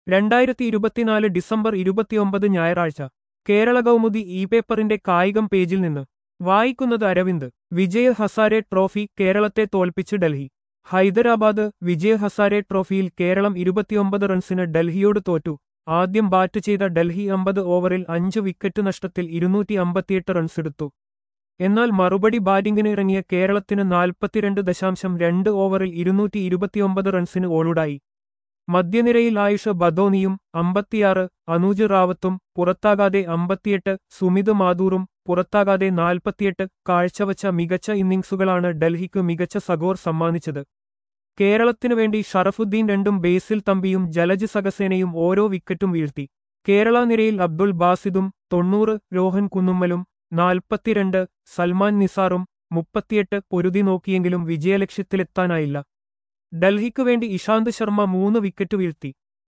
രണ്ടായിരത്തി ഇരുപത്തിനാല് ഡിസംബർ ഇരുപത്തിയൊമ്പത് ഞായറാഴ്ച കേരള കൗമുദി ഇ പേപ്പറിന്റെ കായികം പേജിൽ നിന്ന് വായിക്കുന്നത് അരവിന്ദ് വിജയ ഹസാരെ ട്രോഫി കേരളത്തെ തോൽപ്പിച്ച് ഡൽഹി ഹൈദരാബാദ് വിജയ ഹസാരെ ട്രോഫിയിൽ കേരളം ഇരുപത്തിയൊമ്പത് റൺസിന് ഡൽഹിയോട് തോറ്റു ആദ്യം ബാറ്റ് ചെയ്ത ഡൽഹി അമ്പത് ഓവറിൽ അഞ്ച് വിക്കറ്റ് നഷ്ടത്തിൽ ഇരുന്നൂറ്റി അമ്പത്തിയെട്ട് റൺസെടുത്തു എന്നാൽ മറുപടി ബാറ്റിംഗിന് ഇറങ്ങിയ കേരളത്തിന് നാൽപ്പത്തിരണ്ട് ദശാംശം രണ്ട് ഓവറിൽ ഇരുന്നൂറ്റി ഇരുപത്തിയൊമ്പത് റൺസിന് ഓളുടായി മധ്യനിരയിൽ ആയുഷ് ബദോനിയും അമ്പത്തിയാറ് അനൂജ് റാവത്തും പുറത്താകാതെ അമ്പത്തിയെട്ട് സുമിത് മാതൂറും പുറത്താകാതെ നാൽപ്പത്തിയെട്ട് കാഴ്ചവച്ച മികച്ച ഇന്നിംഗ്സുകളാണ് ഡൽഹിക്ക് മികച്ച സഗോർ സമ്മാനിച്ചത് കേരളത്തിനു വേണ്ടി ഷറഫുദ്ദീൻ രണ്ടും ബേസിൽ തമ്പിയും ജലജ് സകസേനയും ഓരോ വിക്കറ്റും വീഴ്ത്തി കേരള നിരയിൽ അബ്ദുൾ ബാസിദും തൊണ്ണൂറ് രോഹൻ കുന്നുമ്മലും നാൽപ്പത്തിരണ്ട് സൽമാൻ നിസാറും മുപ്പത്തിയെട്ട് പൊരുതി നോക്കിയെങ്കിലും വിജയലക്ഷ്യത്തിലെത്താനായില്ല ഡൽഹിക്കു വേണ്ടി ഇഷാന്ത് ശർമ്മ മൂന്ന് വിക്കറ്റ് വീഴ്ത്തി